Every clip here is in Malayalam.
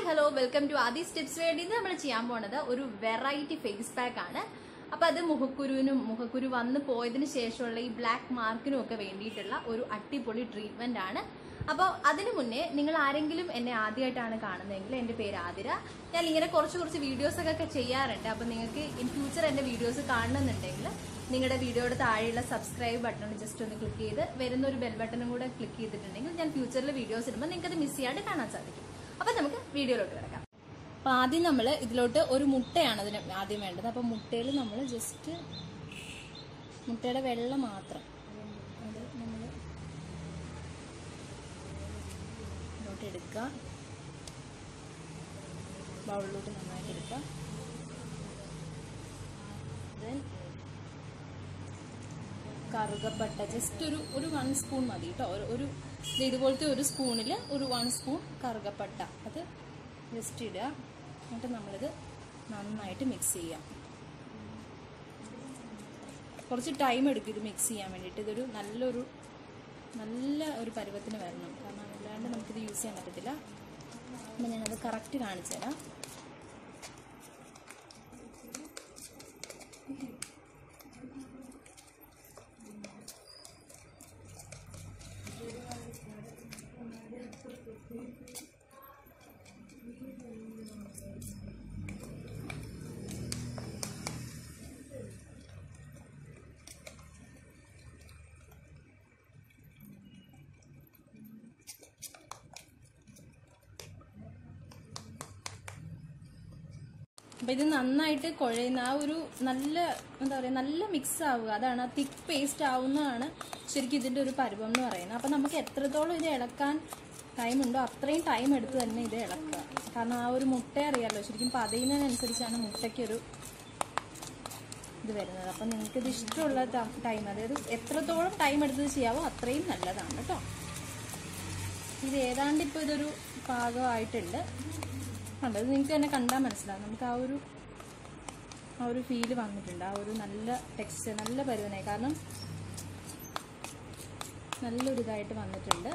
hello welcome to Aadi steps വേണ്ടി ഇന്ന് നമ്മൾ ചെയ്യാൻ പോണത് ഒരു വെറൈറ്റി ഫേസ് പാക്ക് ആണ് അപ്പൊ അത് മുഖക്കുരുവിനും മുഖക്കുരു വന്ന് പോയതിന് ശേഷമുള്ള ഈ ബ്ലാക്ക് മാർക്കിനും ഒക്കെ വേണ്ടിയിട്ടുള്ള ഒരു അടിപൊളി ട്രീറ്റ്മെന്റ് ആണ് അപ്പോൾ അതിനു മുന്നേ നിങ്ങൾ ആരെങ്കിലും എന്നെ ആദ്യമായിട്ടാണ് കാണുന്നതെങ്കിൽ എൻ്റെ പേര് ആതിര ഞാൻ ഇങ്ങനെ കുറച്ച് കുറച്ച് വീഡിയോസ് ഒക്കെ ചെയ്യാറുണ്ട് അപ്പോൾ നിങ്ങൾക്ക് ഇൻ ഫ്യൂച്ചർ എൻ്റെ വീഡിയോസ് കാണണമെന്നുണ്ടെങ്കിൽ നിങ്ങളുടെ വീഡിയോയുടെ താഴെയുള്ള സബ്സ്ക്രൈബ് ബട്ടൺ ജസ്റ്റ് ഒന്ന് ക്ലിക്ക് ചെയ്ത് വരുന്ന ഒരു ബെൽ ബട്ടണും കൂടെ ക്ലിക്ക് ചെയ്തിട്ടുണ്ടെങ്കിൽ ഞാൻ ഫ്യൂച്ചറിൽ വീഡിയോസ് ഇടുമ്പോൾ നിങ്ങൾക്ക് അത് മിസ് ചെയ്യാണ്ട് കാണാൻ സാധിക്കും അപ്പം നമുക്ക് വീഡിയോയിലോട്ട് കിടക്കാം അപ്പോൾ ആദ്യം നമ്മൾ ഇതിലോട്ട് ഒരു മുട്ടയാണ് അതിന് ആദ്യം വേണ്ടത് അപ്പോൾ മുട്ടയിൽ നമ്മൾ ജസ്റ്റ് മുട്ടയുടെ വെള്ള മാത്രം അത് നമ്മൾ ഇതിലോട്ട് എടുക്കുക ബൗളിലോട്ട് നന്നായിട്ട് എടുക്കുക ദെൻ കറുകപ്പട്ട ജസ്റ്റ് ഒരു ഒരു വൺ സ്പൂൺ മതി കേട്ടോ ഒരു ഒരു ദേ ഇതുപോലത്തെ ഒരു സ്പൂണിൽ ഒരു വൺ സ്പൂൺ കറുകപ്പട്ട അത് ജസ്റ്റ് ഇടുക എന്നിട്ട് നമ്മളിത് നന്നായിട്ട് മിക്സ് ചെയ്യാം കുറച്ച് ടൈം എടുക്കും ഇത് മിക്സ് ചെയ്യാൻ വേണ്ടിയിട്ട് ഇതൊരു നല്ലൊരു നല്ല ഒരു പരുവത്തിന് വരണം കാരണം അല്ലാണ്ട് നമുക്കിത് യൂസ് ചെയ്യാൻ പറ്റത്തില്ല അപ്പം ഞാനത് കറക്റ്റ് കാണിച്ചു തരാം അപ്പം ഇത് നന്നായിട്ട് കുഴയുന്ന ആ ഒരു നല്ല എന്താ പറയുക നല്ല മിക്സ് ആവുക അതാണ് ആ തിക്ക് പേസ്റ്റ് ആവുന്നതാണ് ശരിക്കും ഇതിൻ്റെ ഒരു പരുവം എന്ന് പറയുന്നത് അപ്പം നമുക്ക് എത്രത്തോളം ഇത് ഇളക്കാൻ ടൈം ഉണ്ടോ അത്രയും ടൈം എടുത്ത് തന്നെ ഇത് ഇളക്കുക കാരണം ആ ഒരു മുട്ട അറിയാമല്ലോ ശരിക്കും പതയുന്നതിനനുസരിച്ചാണ് മുട്ടയ്ക്കൊരു ഇത് വരുന്നത് അപ്പം നിങ്ങൾക്ക് ഇത് ഇഷ്ടമുള്ള ടൈം അതായത് എത്രത്തോളം ടൈം എടുത്തത് ചെയ്യാവോ അത്രയും നല്ലതാണ് കേട്ടോ ഇത് ഏതാണ്ട് ഇപ്പോൾ ഇതൊരു പാകമായിട്ടുണ്ട് കണ്ടോ ഇത് നിങ്ങൾക്ക് തന്നെ കണ്ടാൽ മനസ്സിലാവും നമുക്ക് ആ ഒരു ആ ഒരു ഫീല് വന്നിട്ടുണ്ട് ആ ഒരു നല്ല ടെക്സ്ചർ നല്ല പരുവനായി കാരണം നല്ലൊരു ഇതായിട്ട് വന്നിട്ടുണ്ട്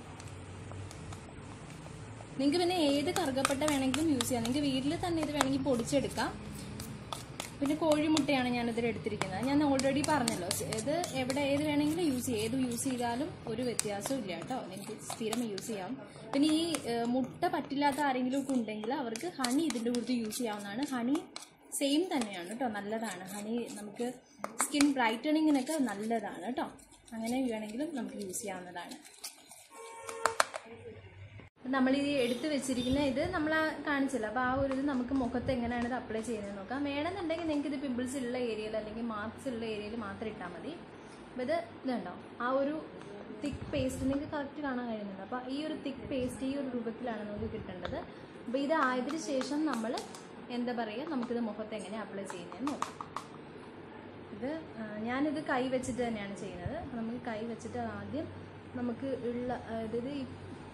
നിങ്ങൾക്ക് പിന്നെ ഏത് കറുകപ്പട്ട വേണമെങ്കിലും യൂസ് ചെയ്യാം നിങ്ങൾക്ക് വീട്ടിൽ തന്നെ ഇത് വേണമെങ്കിൽ പൊടിച്ചെടുക്കാം പിന്നെ കോഴിമുട്ടയാണ് ഞാൻ ഇതിൽ എടുത്തിരിക്കുന്നത് ഞാൻ ഓൾറെഡി പറഞ്ഞല്ലോ ഇത് എവിടെ ഏത് വേണമെങ്കിലും യൂസ് ചെയ്യാം ഏത് യൂസ് ചെയ്താലും ഒരു വ്യത്യാസവും ഇല്ല കേട്ടോ നിങ്ങൾക്ക് സ്ഥിരം യൂസ് ചെയ്യാം പിന്നെ ഈ ഏഹ്, മുട്ട പറ്റില്ലാത്ത ആരെങ്കിലും ഒക്കെ ഉണ്ടെങ്കിൽ അവർക്ക് ഹണി ഇതിൻ്റെ കൂടുതൽ യൂസ് ചെയ്യാവുന്നതാണ് ഹണി സെയിം തന്നെയാണ് കേട്ടോ നല്ലതാണ് ഹണി നമുക്ക് സ്കിൻ ബ്രൈറ്റണിങ്ങിനൊക്കെ നല്ലതാണ് കേട്ടോ അങ്ങനെ വേണമെങ്കിലും നമുക്ക് യൂസ് ചെയ്യാവുന്നതാണ് നമ്മൾ ഈ എടുത്ത് വെച്ചിരിക്കുന്ന ഇത് നമ്മൾ കാണിച്ചില്ല അപ്പോൾ ആ ഒരു ഇത് നമുക്ക് മുഖത്ത് എങ്ങനെയാണ് ഇത് അപ്ലൈ ചെയ്യുന്നത് നോക്കാം വേണമെന്നുണ്ടെങ്കിൽ നിങ്ങൾക്ക് ഇത് പിമ്പിൾസ് ഉള്ള ഏരിയയിൽ അല്ലെങ്കിൽ മാർക്സ് ഉള്ള ഏരിയയിൽ മാത്രം ഇട്ടാൽ മതി അപ്പോൾ ഇത് ഇതുണ്ടോ ആ ഒരു തിക്ക് പേസ്റ്റ് നിങ്ങൾക്ക് കറക്റ്റ് കാണാൻ കഴിയുന്നുണ്ട് അപ്പോൾ ഈ ഒരു തിക്ക് പേസ്റ്റ് ഈ ഒരു രൂപത്തിലാണ് നമുക്ക് കിട്ടേണ്ടത് അപ്പോൾ ഇത് ആയതിനു ശേഷം നമ്മൾ എന്താ പറയുക നമുക്കിത് മുഖത്ത് എങ്ങനെ അപ്ലൈ ചെയ്യുന്നതെന്ന് നോക്കാം ഇത് ആ, ഞാനിത് കൈ വെച്ചിട്ട് തന്നെയാണ് ചെയ്യുന്നത് അപ്പോൾ നമുക്ക് കൈ വെച്ചിട്ട് ആദ്യം നമുക്ക് ഉള്ള അതായത് ഈ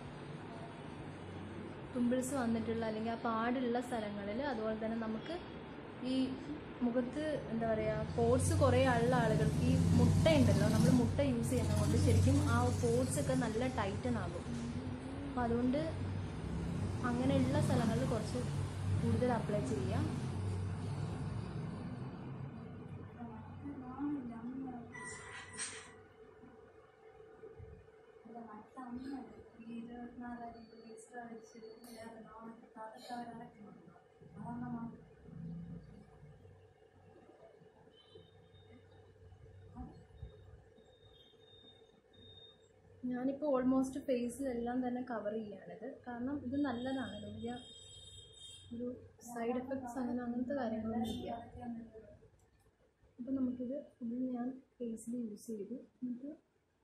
പിമ്പിൾസ് വന്നിട്ടുള്ള അല്ലെങ്കിൽ ആ പാടുള്ള സ്ഥലങ്ങളിൽ അതുപോലെ തന്നെ നമുക്ക് ഈ മുഖത്ത് എന്താ പറയുക പോർട്സ് കുറേ ഉള്ള ആളുകൾക്ക് ഈ മുട്ട ഉണ്ടല്ലോ നമ്മൾ മുട്ട യൂസ് ചെയ്യുന്നത് കൊണ്ട് ശരിക്കും ആ പോർട്സ് ഒക്കെ നല്ല ടൈറ്റൻ ആകും അപ്പോൾ അതുകൊണ്ട് അങ്ങനെയുള്ള സ്ഥലങ്ങളിൽ കുറച്ച് കൂടുതൽ അപ്ലൈ ചെയ്യാം ഞാനിപ്പോൾ ഓൾമോസ്റ്റ് ഫേസിലെല്ലാം തന്നെ കവർ ചെയ്യാണിത് കാരണം ഇത് നല്ലതാണ് വലിയ ഒരു സൈഡ് എഫക്ട്സ് അങ്ങനെ അങ്ങനത്തെ കാര്യങ്ങളൊന്നും ഇല്ല അപ്പം നമുക്കിത് ഫുൾ ഞാൻ ഫേസിൽ യൂസ് ചെയ്തു എന്നിട്ട്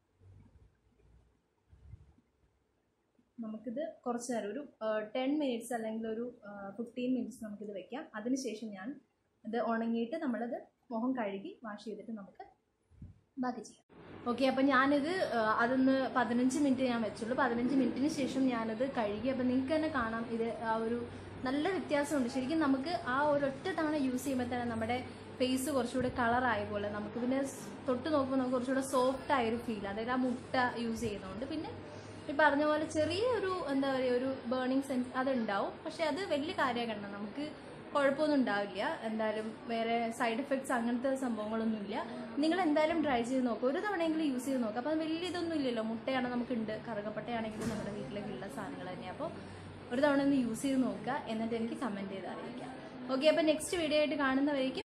നമുക്കിത് കുറച്ച് നേരം ഒരു ടെൻ മിനിറ്റ്സ് അല്ലെങ്കിൽ ഒരു ഫിഫ്റ്റീൻ മിനിറ്റ്സ് നമുക്കിത് വെക്കാം അതിനുശേഷം ഞാൻ ഇത് ഉണങ്ങിയിട്ട് നമ്മളത് മുഖം കഴുകി വാഷ് ചെയ്തിട്ട് നമുക്ക് ബാക്കി ചെയ്യാം ഓക്കെ അപ്പം ഞാനിത് ആ, അതൊന്ന് പതിനഞ്ച് മിനിറ്റ് ഞാൻ വെച്ചുള്ളൂ പതിനഞ്ച് മിനിറ്റിന് ശേഷം ഞാനത് കഴുകി അപ്പം നിങ്ങൾക്ക് തന്നെ കാണാം ഇത് ആ ഒരു നല്ല വ്യത്യാസമുണ്ട് ശരിക്കും നമുക്ക് ആ ഒരൊറ്റ തവണ യൂസ് ചെയ്യുമ്പോൾ തന്നെ നമ്മുടെ ഫേസ് കുറച്ചുകൂടെ കളറായ പോലെ നമുക്ക് പിന്നെ സ് തൊട്ട് നോക്കുമ്പോൾ നമുക്ക് കുറച്ചുകൂടെ സോഫ്റ്റ് ആയൊരു ഫീൽ അതായത് ആ മുട്ട യൂസ് ചെയ്യുന്നതുകൊണ്ട് പിന്നെ പറഞ്ഞ പോലെ ചെറിയൊരു എന്താ പറയുക ഒരു ബേണിംഗ് സെൻസ് അതുണ്ടാവും പക്ഷെ അത് വലിയ കാര്യമാകണം നമുക്ക് കുഴപ്പമൊന്നും ഉണ്ടാവില്ല എന്തായാലും വേറെ സൈഡ് എഫക്ട്സ് അങ്ങനത്തെ സംഭവങ്ങളൊന്നുമില്ല നിങ്ങൾ എന്തായാലും ട്രൈ ചെയ്ത് നോക്കുക ഒരു തവണയെങ്കിലും യൂസ് ചെയ്ത് നോക്കുക അപ്പം വലിയ ഇതൊന്നും ഇല്ലല്ലോ മുട്ടയാണ് നമുക്കുണ്ട് കറുകപ്പട്ടയാണെങ്കിലും നമ്മുടെ വീട്ടിലേക്ക് ഉള്ള സാധനങ്ങൾ തന്നെയാണ് അപ്പോൾ ഒരു തവണ ഒന്ന് യൂസ് ചെയ്ത് നോക്കുക എന്നിട്ട് എനിക്ക് കമൻറ്റ് ചെയ്ത് അറിയിക്കാം ഓക്കെ അപ്പോൾ നെക്സ്റ്റ് വീഡിയോ ആയിട്ട് കാണുന്നവരേക്കും